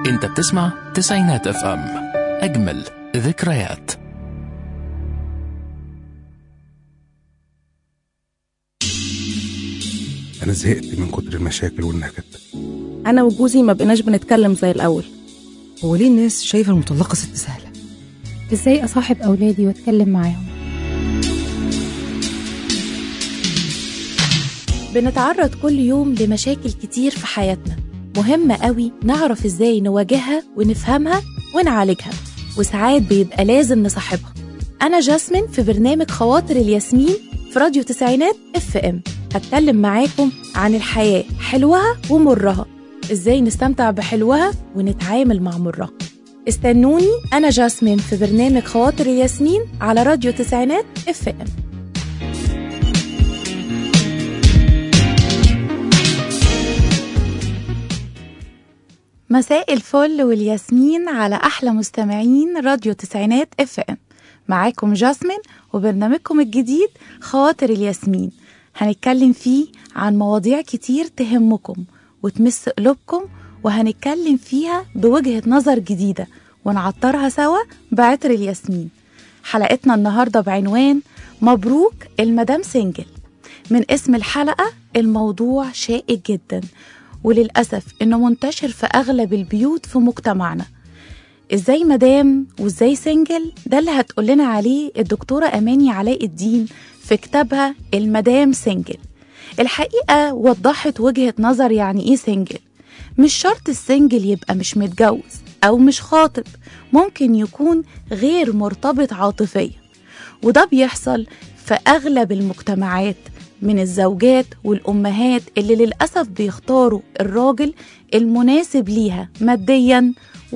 انت بتسمع تسعينات اف ام اجمل ذكريات أنا زهقت من كتر المشاكل والنكد انا وجوزي ما بقيناش بنتكلم زي الاول هو ليه الناس شايفة المطلقة ست سهلة؟ ازاي اصاحب اولادي واتكلم معاهم بنتعرض كل يوم لمشاكل كتير في حياتنا مهم قوي نعرف ازاي نواجهها ونفهمها ونعالجها وساعات بيبقى لازم نصاحبها أنا جاسمين في برنامج خواطر الياسمين في راديو تسعينات اف ام هتكلم معاكم عن الحياة حلوها ومرها ازاي نستمتع بحلوها ونتعامل مع مرها استنوني أنا جاسمين في برنامج خواطر الياسمين على راديو تسعينات اف ام مساء الفل والياسمين على أحلى مستمعين راديو تسعينات اف ام معاكم جاسمين وبرنامجكم الجديد خواطر الياسمين هنتكلم فيه عن مواضيع كتير تهمكم وتمس قلوبكم وهنتكلم فيها بوجهة نظر جديدة ونعطرها سوا بعطر الياسمين حلقتنا النهاردة بعنوان مبروك المدام سنجل من اسم الحلقة الموضوع شائك جدا وللأسف إنه منتشر في أغلب البيوت في مجتمعنا إزاي مدام وإزاي سنجل ده اللي هتقولنا عليه الدكتورة أماني علاء الدين في كتابها المدام سنجل الحقيقة وضحت وجهة نظر يعني إيه سنجل مش شرط السنجل يبقى مش متجوز أو مش خاطب ممكن يكون غير مرتبط عاطفيا وده بيحصل في أغلب المجتمعات من الزوجات والأمهات اللي للأسف بيختاروا الراجل المناسب ليها ماديا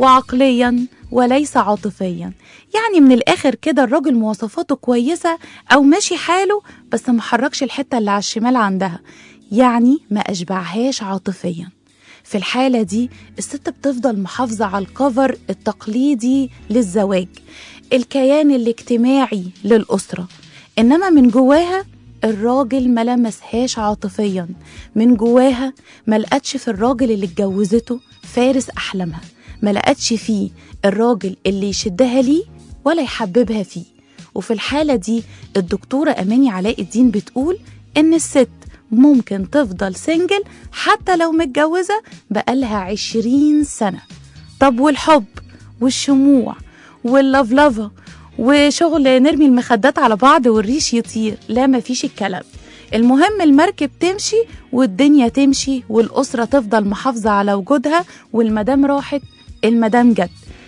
وعقليا وليس عاطفيا يعني من الآخر كده الراجل مواصفاته كويسة أو ماشي حاله بس محركش الحتة اللي على الشمال عندها يعني ما أشبعهاش عاطفيا في الحالة دي الست بتفضل محافظة على الكفر التقليدي للزواج الكيان الاجتماعي للأسرة إنما من جواها الراجل ما لمسهاش عاطفيا من جواها ما لقتش في الراجل اللي اتجوزته فارس أحلامها ما لقتش فيه الراجل اللي يشدها ليه ولا يحببها فيه وفي الحالة دي الدكتورة أماني علاء الدين بتقول إن الست ممكن تفضل سنجل حتى لو متجوزة بقالها عشرين سنة طب والحب والشموع واللفلفة وشغل نرمي المخدات على بعض والريش يطير لا مفيش الكلام المهم المركب تمشي والدنيا تمشي والأسرة تفضل محافظة على وجودها والمدام راحت المدام جت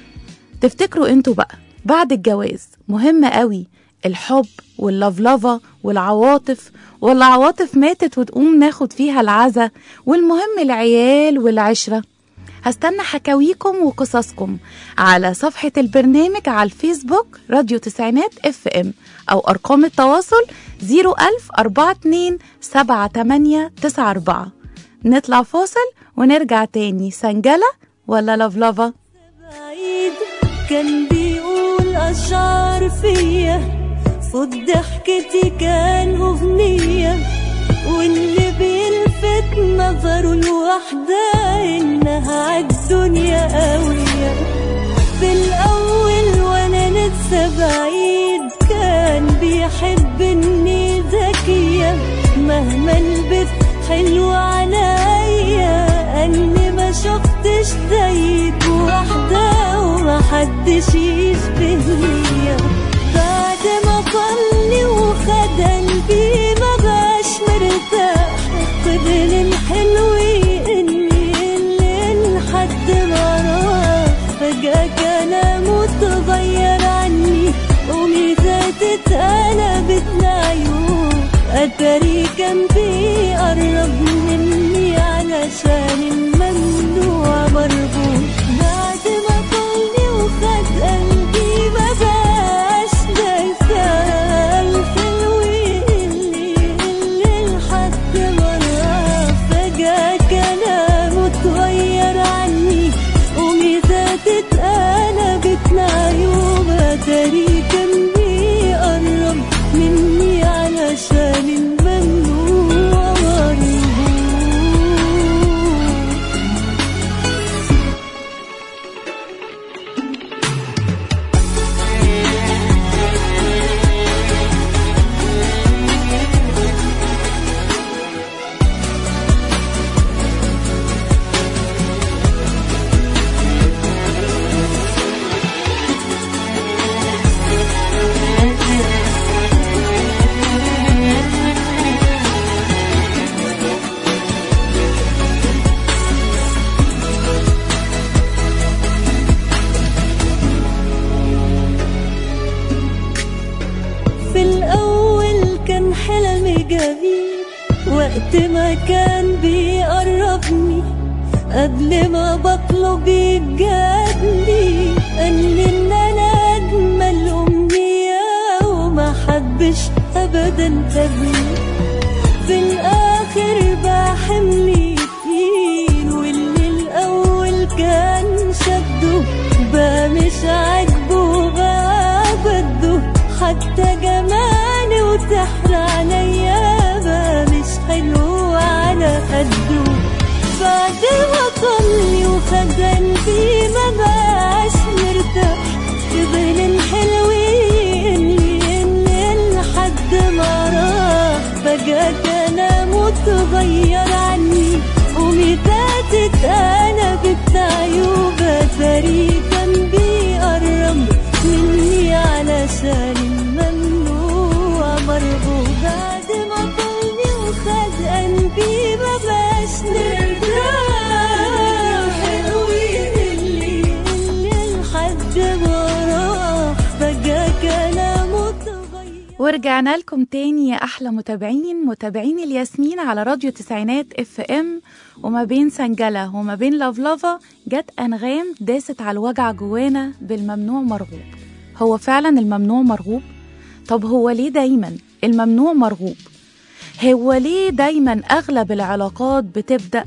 تفتكروا انتوا بقى بعد الجواز مهم قوي الحب واللفلفة والعواطف ولا عواطف ماتت وتقوم ناخد فيها العزا والمهم العيال والعشرة هستنى حكاويكم وقصصكم على صفحة البرنامج على الفيسبوك راديو تسعينات اف ام أو أرقام التواصل 01000 42 7894 نطلع فاصل ونرجع تاني سنجلة ولا لفلفة بعيد كان بيقول أشعار فيا صوت ضحكتي كان أغنية واللي بيلفت نظره الوحدة إنها عالدنيا قوية في الأول وأنا لسه بعيد كان بيحب إني ذكية مهما البس حلو عليا أني ما شفتش زيك واحدة ومحدش يشبهني بعد ما طلني وخد قلبي ما بقاش مرتاح قبل الحلو اني اللي لحد ما راح فجأة كلامه اتغير عني وميزاتي اتقلبت لعيوب اتاري كان بيقرب مني علشان الممنوع مرغوب بعد ما طلني وخد قلبي ما بقاش دايسة الحلو اللي اللي لحد ما راح فجأة كلامه اتغير عني وميزاتي اتقلبت لعيوب اتاري كان بيقرب مني علشان الممنوع مرغوب وقت ما كان بيقربني قبل ما بطلب يجادني قال لي ان انا اجمل امنيه وما حبش ابدا قبلي في الاخر بقى حملي تقيل واللي الاول كان شده بقى مش عاجبه بقى بده حتى جمالي وتحلى عليا بقى مش حلو على قده بعد ما طلي وخد قلبي ما بقاش مرتاح فضل الحلوين اللي لحد ما راح فجأة كلامه اتغير عني ومتاتت انا بنت عيوبة فريق كان بيقرب مني علشان الممنوع مرغوب بعد ما طلني وخد قلبي ما بقاش نرتاح حلوين اللي اللي لحد ما راح فجأة كلامه اتغير ورجعنا لكم تاني يا احلى متابعين متابعين الياسمين على راديو تسعينات اف ام وما بين سنجله وما بين لفلفه جت انغام داست على الوجع جوانا بالممنوع مرغوب هو فعلا الممنوع مرغوب طب هو ليه دايما الممنوع مرغوب هو ليه دايما اغلب العلاقات بتبدا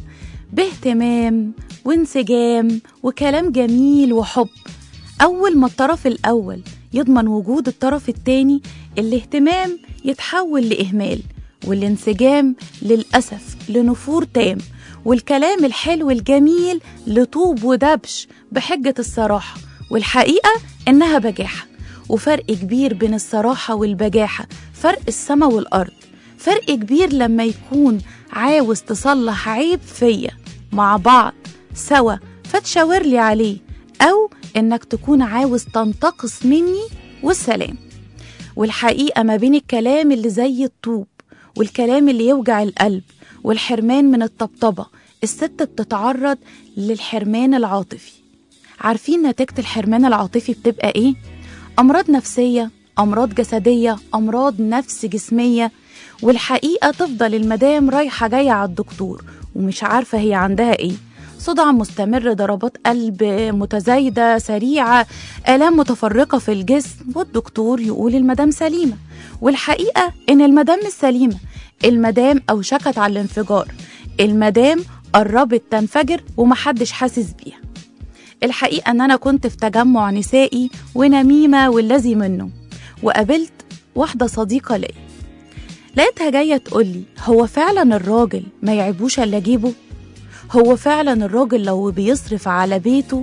باهتمام وانسجام وكلام جميل وحب أول ما الطرف الأول يضمن وجود الطرف التاني الاهتمام يتحول لإهمال والانسجام للأسف لنفور تام والكلام الحلو الجميل لطوب ودبش بحجة الصراحة والحقيقة إنها بجاحة وفرق كبير بين الصراحة والبجاحة فرق السما والأرض فرق كبير لما يكون عاوز تصلح عيب فيا مع بعض سوا فتشاور لي عليه أو إنك تكون عاوز تنتقص مني والسلام والحقيقة ما بين الكلام اللي زي الطوب والكلام اللي يوجع القلب والحرمان من الطبطبة الست بتتعرض للحرمان العاطفي عارفين نتيجة الحرمان العاطفي بتبقى إيه؟ أمراض نفسية أمراض جسدية أمراض نفس جسمية والحقيقة تفضل المدام رايحة جاية على الدكتور ومش عارفة هي عندها إيه صداع مستمر ضربات قلب متزايدة سريعة آلام متفرقة في الجسم والدكتور يقول المدام سليمة والحقيقة إن المدام مش سليمة المدام أوشكت على الانفجار المدام قربت تنفجر ومحدش حاسس بيها الحقيقة إن أنا كنت في تجمع نسائي ونميمة والذي منه وقابلت واحدة صديقة ليا لقيتها جاية تقولي هو فعلا الراجل ما يعيبوش إلا جيبه هو فعلا الراجل لو بيصرف على بيته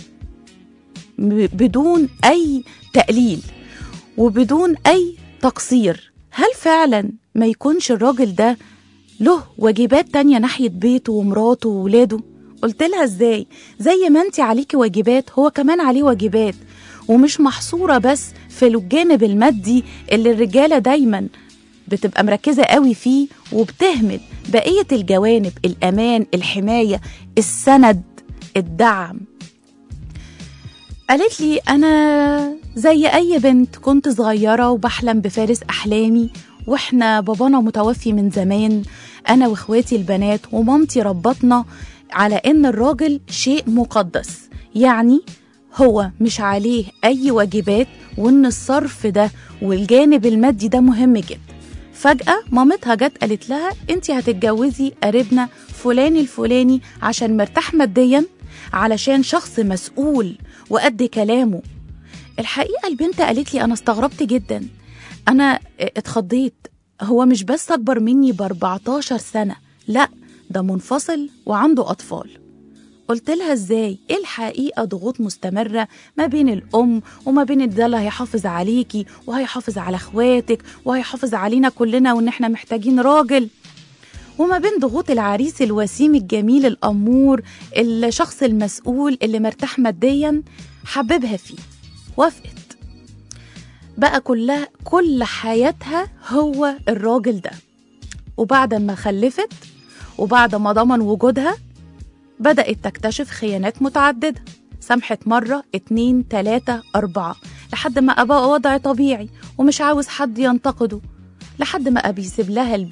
ب- بدون أي تقليل وبدون أي تقصير هل فعلا ما يكونش الراجل ده له واجبات تانية ناحية بيته ومراته وولاده قلت لها ازاي زي ما انت عليكي واجبات هو كمان عليه واجبات ومش محصورة بس في الجانب المادي اللي الرجالة دايما بتبقى مركزة قوي فيه وبتهمل بقية الجوانب الأمان الحماية السند الدعم قالت لي أنا زي أي بنت كنت صغيرة وبحلم بفارس أحلامي وإحنا بابانا متوفي من زمان أنا وإخواتي البنات ومامتي ربطنا على إن الراجل شيء مقدس يعني هو مش عليه أي واجبات وإن الصرف ده والجانب المادي ده مهم جدا فجأة مامتها جت قالت لها انت هتتجوزي قريبنا فلان الفلاني عشان مرتاح ماديا علشان شخص مسؤول وقد كلامه الحقيقة البنت قالت لي أنا استغربت جدا أنا اتخضيت هو مش بس أكبر مني ب 14 سنة لا ده منفصل وعنده أطفال قلت لها ازاي ايه الحقيقه ضغوط مستمره ما بين الام وما بين ده اللي هيحافظ عليكي وهيحافظ على اخواتك وهيحافظ علينا كلنا وان احنا محتاجين راجل وما بين ضغوط العريس الوسيم الجميل الامور الشخص المسؤول اللي مرتاح ماديا حببها فيه وافقت بقى كلها كل حياتها هو الراجل ده وبعد ما خلفت وبعد ما ضمن وجودها بدأت تكتشف خيانات متعددة سامحت مرة اتنين تلاتة أربعة لحد ما أبقى وضع طبيعي ومش عاوز حد ينتقده لحد ما أبي يسيب لها البيت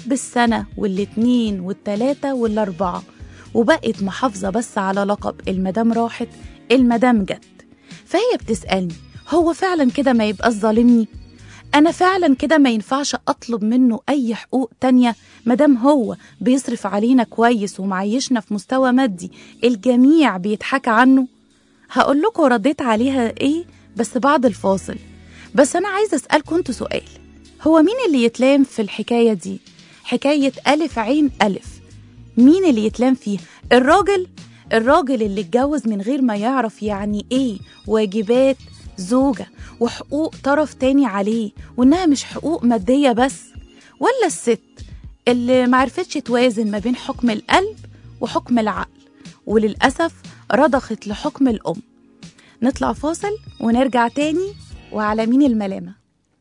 بالسنة والاتنين والتلاتة والأربعة وبقت محافظة بس على لقب المدام راحت المدام جت فهي بتسألني هو فعلا كده ما يبقاش ظالمني أنا فعلا كده ما ينفعش أطلب منه أي حقوق تانية مادام هو بيصرف علينا كويس ومعيشنا في مستوى مادي الجميع بيضحك عنه هقول لكم رديت عليها إيه بس بعد الفاصل بس أنا عايزة أسألكم انتوا سؤال هو مين اللي يتلام في الحكاية دي حكاية ألف عين ألف مين اللي يتلام فيها الراجل الراجل اللي اتجوز من غير ما يعرف يعني ايه واجبات زوجة وحقوق طرف تاني عليه وانها مش حقوق مادية بس ولا الست اللي معرفتش توازن ما بين حكم القلب وحكم العقل وللأسف رضخت لحكم الأم نطلع فاصل ونرجع تاني وعلى مين الملامة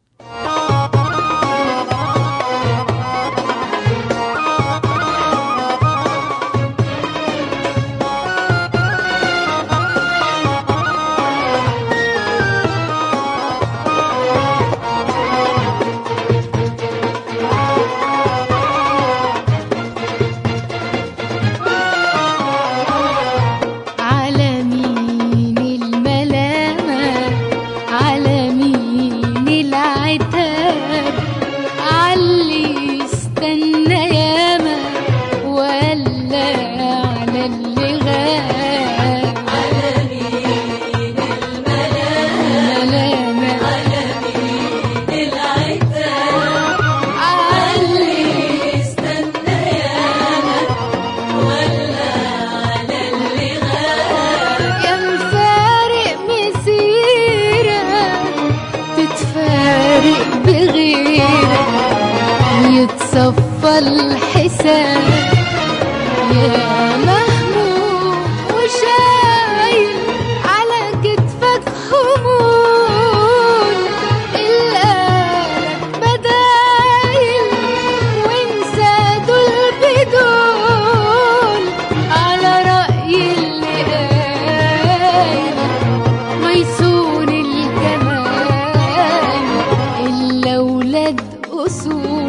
على مين الملامة على مين العتاب علي استنى ياما ولا على اللي غاب على مين الملامة على مين العتاب علي استنى ياما يا مفارق مسيرة تتفارق بغيرك يتصفى الحساب يا مهموم وشايل على كتفك حمول القلق بدايل وانسى دول بدول على رأي اللي قايل ميسون الجمال إلا ولاد أصول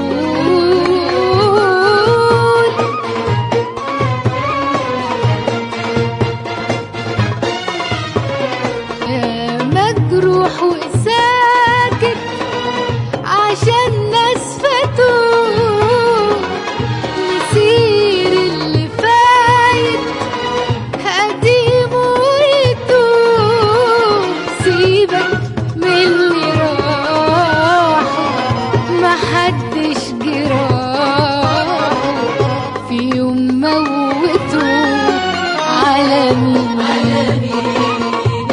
يا مجروح وساكت عشان ناس فاتوه نسير اللي فايت قديم ويتوه سيبك من اللي راح محدش جراح في يوم موته على مين على مين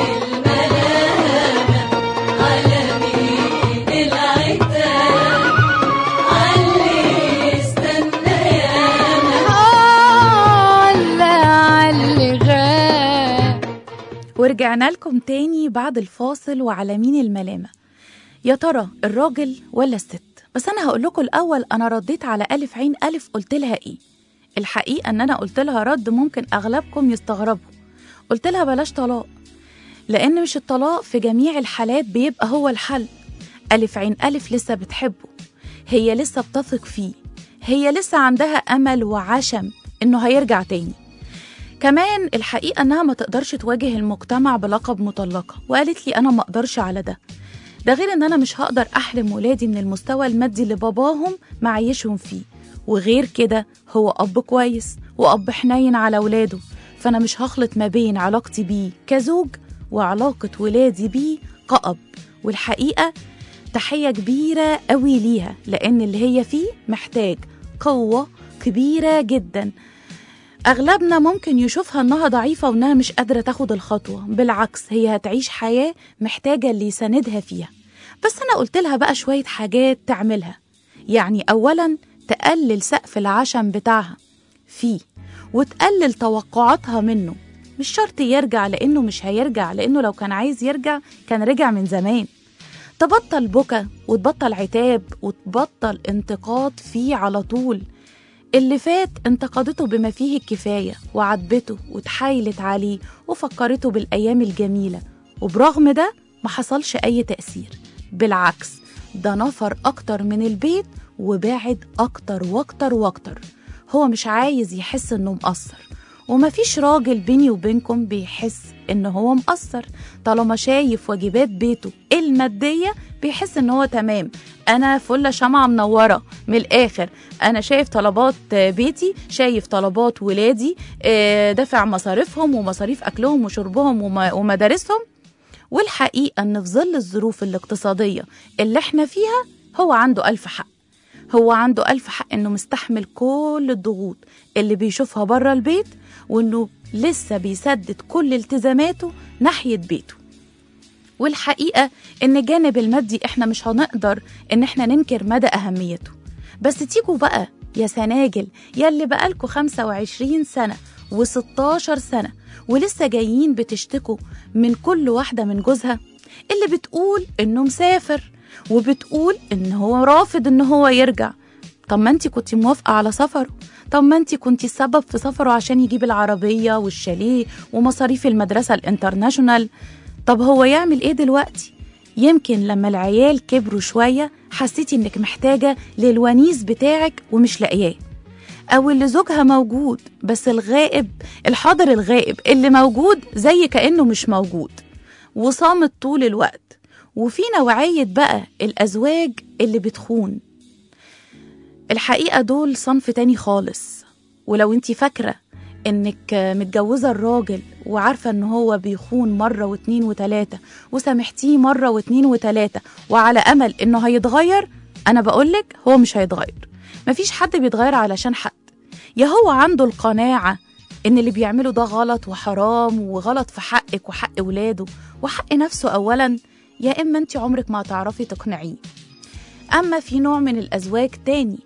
ورجعنا لكم تاني بعد الفاصل وعلى مين الملامة يا ترى الراجل ولا الست بس أنا هقول لكم الأول أنا رديت على ألف عين ألف قلت لها إيه الحقيقة أن أنا قلت لها رد ممكن أغلبكم يستغربوا قلت لها بلاش طلاق لأن مش الطلاق في جميع الحالات بيبقى هو الحل ألف عين ألف لسه بتحبه هي لسه بتثق فيه هي لسه عندها أمل وعشم إنه هيرجع تاني كمان الحقيقة إنها ما تقدرش تواجه المجتمع بلقب مطلقة وقالت لي أنا ما أقدرش على ده ده غير إن أنا مش هقدر أحرم ولادي من المستوى المادي اللي باباهم معيشهم فيه وغير كده هو أب كويس وأب حنين على ولاده فأنا مش هخلط ما بين علاقتي بيه كزوج وعلاقة ولادي بيه كأب والحقيقة تحية كبيرة قوي ليها لأن اللي هي فيه محتاج قوة كبيرة جدا أغلبنا ممكن يشوفها إنها ضعيفة وإنها مش قادرة تاخد الخطوة بالعكس هي هتعيش حياة محتاجة اللي يساندها فيها بس أنا قلت لها بقى شوية حاجات تعملها يعني أولا تقلل سقف العشم بتاعها فيه وتقلل توقعاتها منه مش شرط يرجع لأنه مش هيرجع لأنه لو كان عايز يرجع كان رجع من زمان تبطل بكى وتبطل عتاب وتبطل انتقاد فيه على طول اللي فات انتقدته بما فيه الكفاية وعاتبته وتحايلت عليه وفكرته بالأيام الجميلة وبرغم ده ما حصلش أي تأثير بالعكس ده نفر أكتر من البيت وباعد أكتر وأكتر وأكتر هو مش عايز يحس إنه مقصر ومفيش راجل بيني وبينكم بيحس إن هو مقصر طالما شايف واجبات بيته المادية بيحس إن هو تمام أنا فلة شمعة منورة من الآخر أنا شايف طلبات بيتي شايف طلبات ولادي آه، دافع مصاريفهم ومصاريف أكلهم وشربهم وم- ومدارسهم والحقيقة إن في ظل الظروف الاقتصادية اللي احنا فيها هو عنده ألف حق هو عنده ألف حق إنه مستحمل كل الضغوط اللي بيشوفها بره البيت وإنه لسه بيسدد كل التزاماته ناحية بيته والحقيقة إن الجانب المادي إحنا مش هنقدر إن إحنا ننكر مدى أهميته بس تيجوا بقى يا سناجل يلي بقالكوا 25 سنة و16 سنة ولسه جايين بتشتكوا من كل واحدة من جوزها اللي بتقول إنه مسافر وبتقول إن هو رافض إن هو يرجع طب ما انت كنتي موافقة على سفره طب ما انت كنتي السبب في سفره عشان يجيب العربية والشاليه ومصاريف المدرسة الانترناشونال طب هو يعمل ايه دلوقتي يمكن لما العيال كبروا شوية حسيتي انك محتاجة للونيس بتاعك ومش لاقياه او اللي زوجها موجود بس الغائب الحاضر الغائب اللي موجود زي كأنه مش موجود وصامت طول الوقت وفي نوعية بقى الأزواج اللي بتخون الحقيقة دول صنف تاني خالص ولو انتي فاكرة انك متجوزة الراجل وعارفة ان هو بيخون مرة واتنين وتلاتة وسامحتيه مرة واتنين وتلاتة وعلى امل انه هيتغير انا بقولك هو مش هيتغير مفيش حد بيتغير علشان حد يا هو عنده القناعة ان اللي بيعمله ده غلط وحرام وغلط في حقك وحق ولاده وحق نفسه اولا يا اما انت عمرك ما هتعرفي تقنعيه اما في نوع من الازواج تاني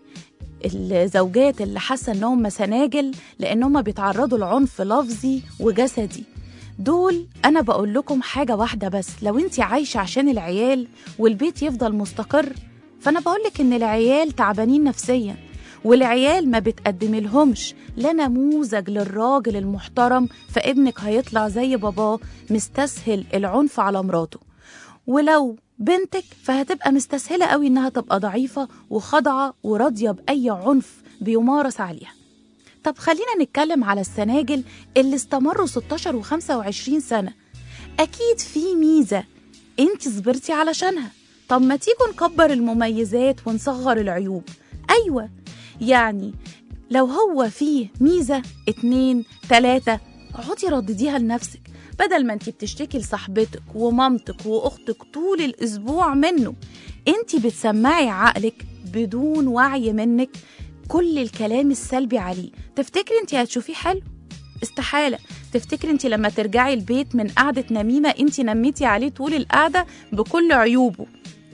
الزوجات اللي حاسه انهم سناجل لانهم بيتعرضوا لعنف لفظي وجسدي دول انا بقول لكم حاجه واحده بس لو انت عايشه عشان العيال والبيت يفضل مستقر فانا بقولك ان العيال تعبانين نفسيا والعيال ما بتقدم لهمش لا نموذج للراجل المحترم فابنك هيطلع زي باباه مستسهل العنف على مراته ولو بنتك فهتبقى مستسهلة قوي إنها تبقى ضعيفة وخاضعة وراضية بأي عنف بيمارس عليها طب خلينا نتكلم على السناجل اللي استمروا 16 و25 سنة أكيد في ميزة انت صبرتي علشانها طب ما تيجوا نكبر المميزات ونصغر العيوب أيوة يعني لو هو فيه ميزة اتنين تلاتة اقعدي ردديها لنفسك بدل ما انت بتشتكي لصاحبتك ومامتك واختك طول الاسبوع منه انت بتسمعي عقلك بدون وعي منك كل الكلام السلبي عليه تفتكري انت هتشوفيه حلو استحالة تفتكري انت لما ترجعي البيت من قعدة نميمة انت نميتي عليه طول القعدة بكل عيوبه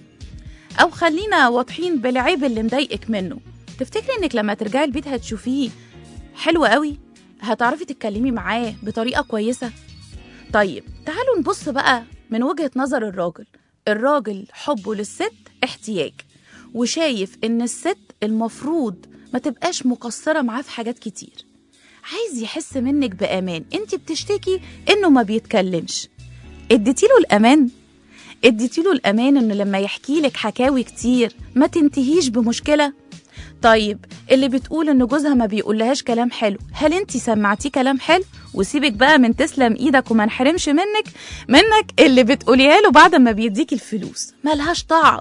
او خلينا واضحين بالعيب اللي مضايقك منه تفتكري انك لما ترجعي البيت هتشوفيه حلو قوي هتعرفي تتكلمي معاه بطريقة كويسة طيب تعالوا نبص بقى من وجهة نظر الراجل الراجل حبه للست احتياج وشايف ان الست المفروض ما تبقاش مقصرة معاه في حاجات كتير عايز يحس منك بأمان انت بتشتكي انه ما بيتكلمش اديتيله الأمان اديتيله الأمان انه لما يحكي لك حكاوي كتير ما تنتهيش بمشكلة طيب اللي بتقول ان جوزها ما بيقولهاش كلام حلو هل انت سمعتيه كلام حلو وسيبك بقى من تسلم ايدك وما نحرمش منك منك اللي بتقوليها له بعد ما بيديك الفلوس ملهاش طعم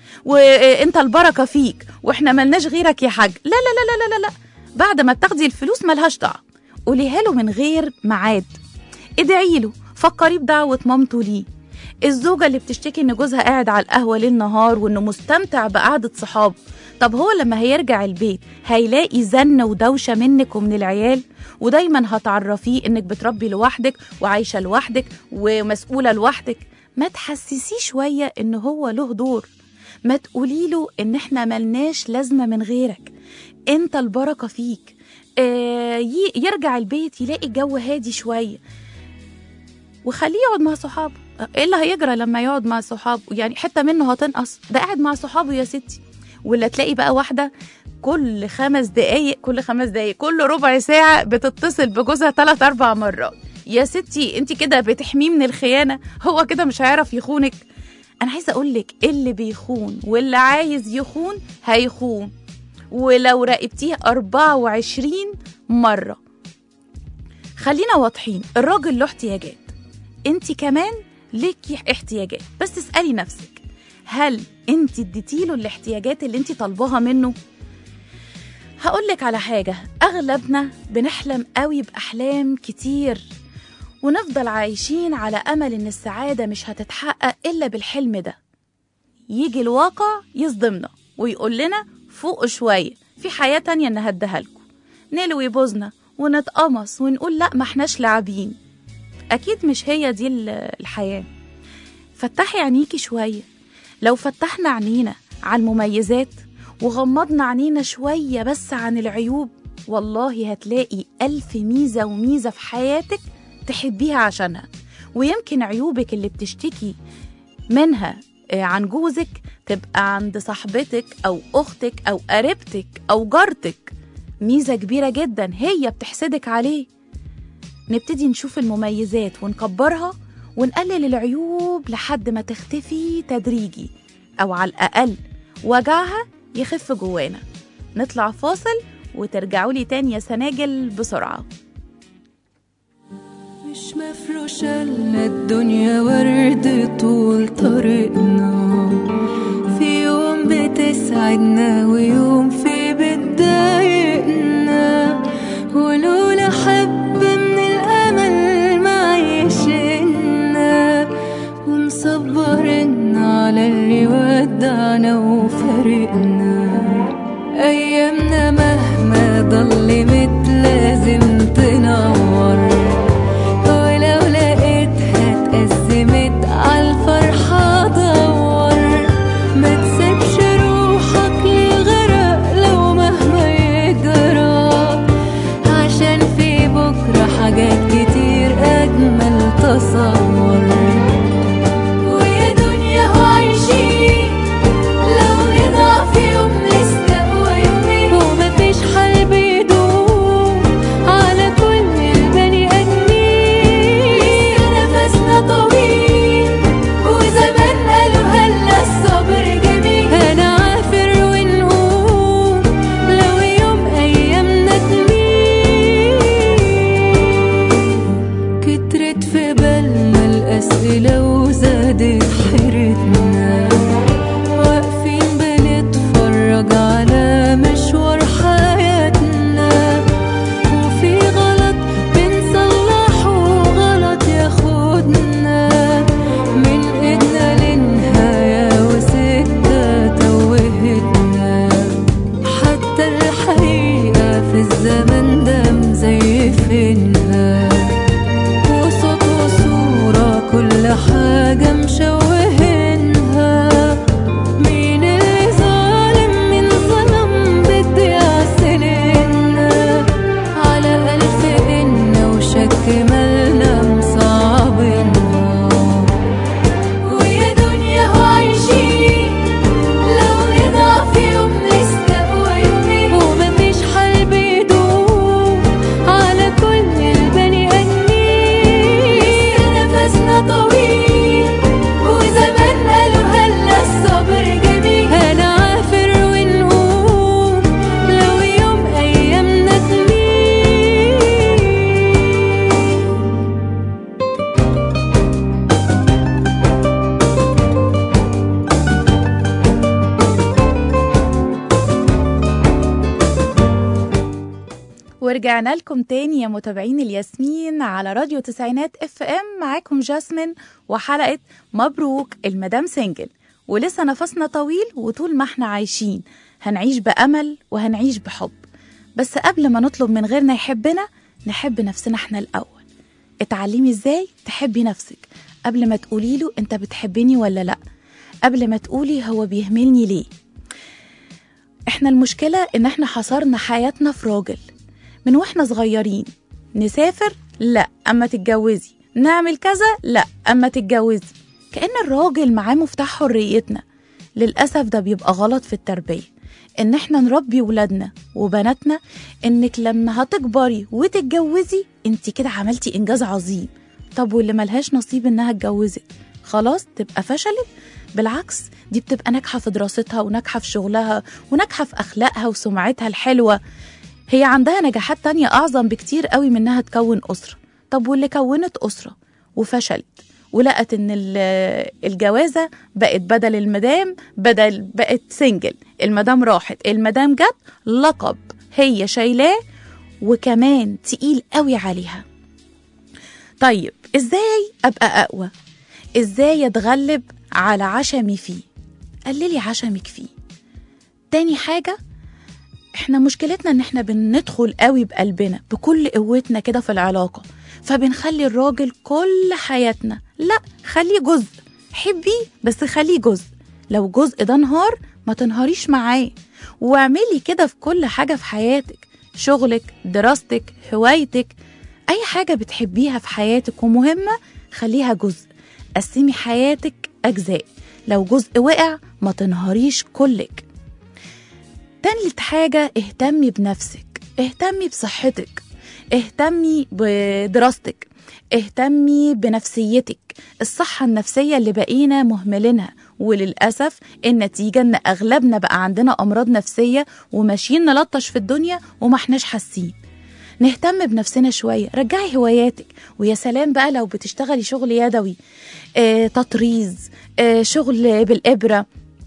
وانت البركه فيك واحنا ملناش غيرك يا حاج لا لا لا لا لا لا بعد ما بتاخدي الفلوس ملهاش طعم قوليها له من غير ميعاد ادعي له فكريه بدعوه مامته ليه الزوجة اللي بتشتكي ان جوزها قاعد على القهوة ليل نهار وانه مستمتع بقعدة صحابه طب هو لما هيرجع البيت هيلاقي زن ودوشة منك ومن العيال ودايما هتعرفيه انك بتربي لوحدك وعايشة لوحدك ومسؤولة لوحدك ما تحسسيه شوية ان هو له دور ما تقولي له ان احنا ملناش لازمة من غيرك انت البركة فيك آه ي- يرجع البيت يلاقي الجو هادي شوية وخليه يقعد مع صحابه ايه اللي هيجرى لما يقعد مع صحابه يعني حته منه هتنقص ده قاعد مع صحابه يا ستي ولا تلاقي بقى واحده كل خمس دقايق كل خمس دقايق كل ربع ساعه بتتصل بجوزها ثلاث اربع مرات يا ستي انت كده بتحميه من الخيانه هو كده مش هيعرف يخونك انا عايزه اقول لك اللي بيخون واللي عايز يخون هيخون ولو راقبتيه 24 مره خلينا واضحين الراجل له احتياجات انت كمان ليكي احتياجات بس اسالي نفسك هل انت اديتيله الاحتياجات اللي انت طالباها منه هقولك على حاجة أغلبنا بنحلم قوي بأحلام كتير ونفضل عايشين على أمل إن السعادة مش هتتحقق إلا بالحلم ده يجي الواقع يصدمنا ويقول لنا فوقوا شوية في حياة تانية نهدها لكم نلوي بوزنا ونتقمص ونقول لا ما احناش لاعبين أكيد مش هي دي ال- الحياة فتحي عينيكي شوية لو فتحنا عينينا على المميزات وغمضنا عينينا شوية بس عن العيوب والله هتلاقي ألف ميزة وميزة في حياتك تحبيها عشانها ويمكن عيوبك اللي بتشتكي منها آه، عن جوزك تبقى عند صاحبتك أو أختك أو قريبتك أو جارتك ميزة كبيرة جدا هي بتحسدك عليه نبتدي نشوف المميزات ونكبرها ونقلل العيوب لحد ما تختفي تدريجي أو على الأقل وجعها يخف جوانا نطلع فاصل وترجعوا لي تاني يا سناجل بسرعة مش مفروشة لنا الدنيا ورد طول طريقنا في يوم بتسعدنا ويوم في بتضايقنا ولولا حب من الأمل معيشنا ومصبرنا على اللي ودعنا وفارقنا أيامنا مهما ضلمت لازم تنور ولو لقيتها اتأزمت عالفرحة دور ما تسيبش روحك للغرق لو مهما يجرى عشان في بكرة حاجات كتير أجمل تصور ويا دنيا هو عايشين لو نضع في يوم نستقوى يومين ومفيش حل بيدوم على كل البني آدمين نفسنا طويل وزمان قالوا هلا الصبر جميل هنعافر ونقوم لو يوم أيامنا تميل كترت في بالنا الأسئلة وزادت حيرتنا واقفين بنتفرج على مشوار حياتنا وفي غلط بنصلحه غلط ياخدنا من ايدنا للنهاية وسكة توهتنا حتى الحقيقة في الزمن ده مزيفينها وصوت وصورة كل حاجة مشوهينها مين اللي ظالم مين ظلم بتضيع سنيننا على ألف إن وشك مالنا مصعبينها ويا دنيا هو عايشين لو نضع في يوم نستقوى يومين ومفيش حل بيدوم على كل البني آدمين نفسنا طويل وزمان قالوا هلا الصبر جميل هنعافر ونقوم لو يوم أيامنا تميل ورجعنا لكم تاني يا متابعين الياسمين على راديو تسعينات اف ام معاكم جاسمين وحلقة مبروك المدام سنجل ولسه نفسنا طويل وطول ما احنا عايشين هنعيش بأمل وهنعيش بحب بس قبل ما نطلب من غيرنا يحبنا نحب نفسنا احنا الأول اتعلمي ازاي تحبي نفسك قبل ما تقولي له انت بتحبني ولا لا قبل ما تقولي هو بيهملني ليه احنا المشكلة ان احنا حصرنا حياتنا في راجل من واحنا صغيرين نسافر لا اما تتجوزي نعمل كذا لا اما تتجوزي كأن الراجل معاه مفتاح حريتنا للأسف ده بيبقى غلط في التربية إن إحنا نربي ولادنا وبناتنا إنك لما هتكبري وتتجوزي أنت كده عملتي إنجاز عظيم طب واللي ملهاش نصيب إنها اتجوزت خلاص تبقى فشلت بالعكس دي بتبقى ناجحة في دراستها وناجحة في شغلها وناجحة في أخلاقها وسمعتها الحلوة هي عندها نجاحات تانية أعظم بكتير قوي من إنها تكون أسرة طب واللي كونت أسرة وفشلت ولقت إن ال- الجوازة بقت بدل المدام بدل بقت سنجل المدام راحت المدام جت لقب هي شايلاه وكمان تقيل قوي عليها طيب ازاي ابقى اقوى ازاي اتغلب على عشمي فيه قللي عشمك فيه تاني حاجة احنا مشكلتنا ان احنا بندخل قوي بقلبنا بكل قوتنا كده في العلاقة فبنخلي الراجل كل حياتنا لا خليه جزء حبيه بس خليه جزء لو جزء ده نهار ما تنهاريش معاه واعملي كده في كل حاجة في حياتك شغلك دراستك هوايتك أي حاجة بتحبيها في حياتك ومهمة خليها جزء قسمي حياتك أجزاء لو جزء وقع ما تنهاريش كلك تالت حاجة اهتمي بنفسك اهتمي بصحتك اهتمي بدراستك اهتمي بنفسيتك الصحة النفسية اللي بقينا مهملينها وللأسف النتيجة إن أغلبنا بقى عندنا أمراض نفسية وماشيين نلطش في الدنيا وما احناش حاسين نهتم بنفسنا شوية رجعي هواياتك ويا سلام بقى لو بتشتغلي شغل يدوي آه، تطريز آه، شغل بالإبرة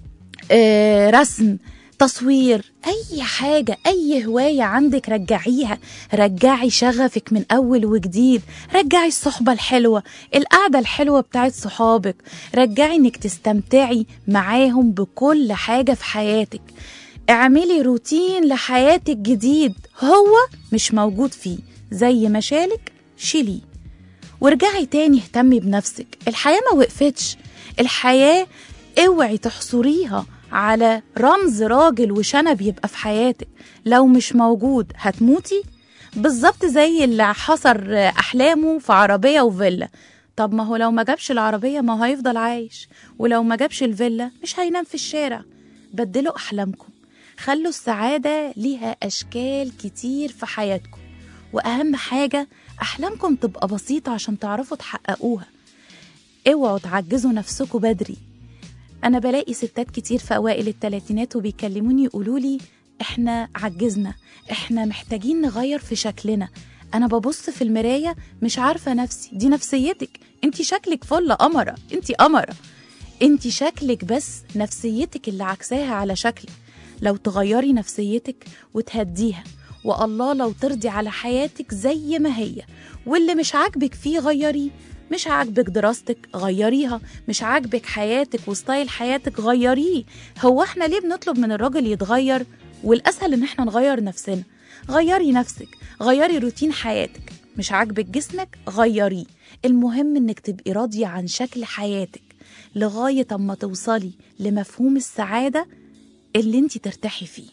آه، رسم تصوير اي حاجه اي هوايه عندك رجعيها رجعي شغفك من اول وجديد رجعي الصحبه الحلوه القعده الحلوه بتاعت صحابك رجعي انك تستمتعي معاهم بكل حاجه في حياتك اعملي روتين لحياتك جديد هو مش موجود فيه زي ما شالك شيليه وارجعي تاني اهتمي بنفسك الحياة ما وقفتش الحياة اوعي تحصريها على رمز راجل وشنب يبقى في حياتك لو مش موجود هتموتي بالظبط زي اللي حصر أحلامه في عربية وفيلا طب ما هو لو ما جابش العربية ما هو هيفضل عايش ولو ما جابش الفيلا مش هينام في الشارع بدلوا أحلامكم خلوا السعادة ليها أشكال كتير في حياتكم وأهم حاجة أحلامكم تبقى بسيطة عشان تعرفوا تحققوها اوعوا تعجزوا نفسكم بدري أنا بلاقي ستات كتير في أوائل التلاتينات وبيكلموني يقولوا لي إحنا عجزنا إحنا محتاجين نغير في شكلنا أنا ببص في المراية مش عارفة نفسي دي نفسيتك انت شكلك فل قمرة انت قمرة انت شكلك بس نفسيتك اللي عكساها على شكلك لو تغيري نفسيتك وتهديها والله لو ترضي على حياتك زي ما هي واللي مش عاجبك فيه غيريه مش عاجبك دراستك غيريها مش عاجبك حياتك وستايل حياتك غيريه هو احنا ليه بنطلب من الراجل يتغير والاسهل ان احنا نغير نفسنا غيري نفسك غيري روتين حياتك مش عاجبك جسمك غيريه المهم انك تبقي راضية عن شكل حياتك لغاية اما توصلي لمفهوم السعادة اللي انت ترتاحي فيه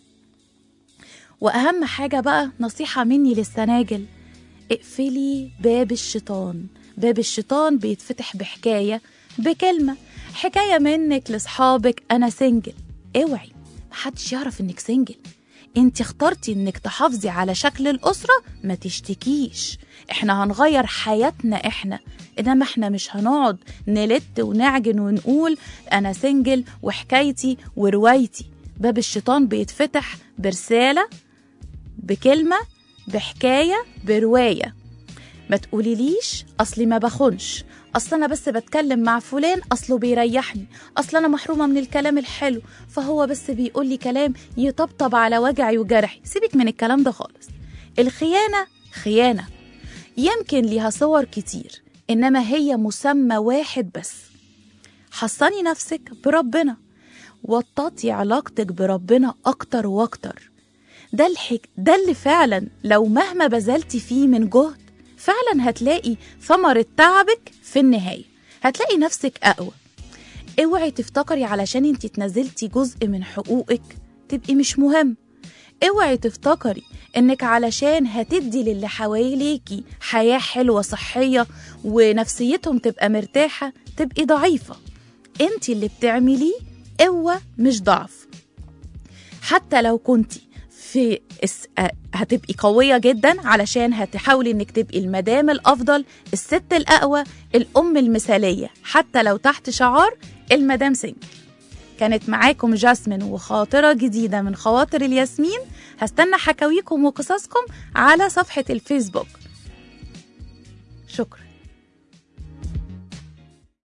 واهم حاجة بقى نصيحة مني للسناجل اقفلي باب الشيطان باب الشيطان بيتفتح بحكاية بكلمة حكاية منك لصحابك أنا سنجل اوعي محدش يعرف انك سنجل انت اخترتي انك تحافظي على شكل الأسرة ما تشتكيش احنا هنغير حياتنا احنا انما احنا مش هنقعد نلت ونعجن ونقول انا سنجل وحكايتي وروايتي باب الشيطان بيتفتح برسالة بكلمة بحكاية برواية ما تقوليليش اصلي ما بخونش اصل انا بس بتكلم مع فلان اصله بيريحني اصل انا محرومه من الكلام الحلو فهو بس بيقول لي كلام يطبطب على وجعي وجرحي سيبك من الكلام ده خالص الخيانه خيانه يمكن ليها صور كتير انما هي مسمى واحد بس حصني نفسك بربنا وططي علاقتك بربنا اكتر واكتر ده الحك... ده اللي فعلا لو مهما بذلتي فيه من جهد فعلا هتلاقي ثمرة تعبك في النهاية هتلاقي نفسك أقوى اوعي تفتكري علشان انت تنزلتي جزء من حقوقك تبقي مش مهم اوعي تفتكري انك علشان هتدي للي حواليكي حياة حلوة صحية ونفسيتهم تبقى مرتاحة تبقي ضعيفة انت اللي بتعمليه قوة مش ضعف حتى لو كنتي في الس... آه، هتبقي قوية جدا علشان هتحاولي انك تبقي المدام الافضل الست الاقوى الام المثالية حتى لو تحت شعار المدام سنجل كانت معاكم جاسمين وخاطرة جديدة من خواطر الياسمين هستنى حكاويكم وقصصكم على صفحة الفيسبوك شكرا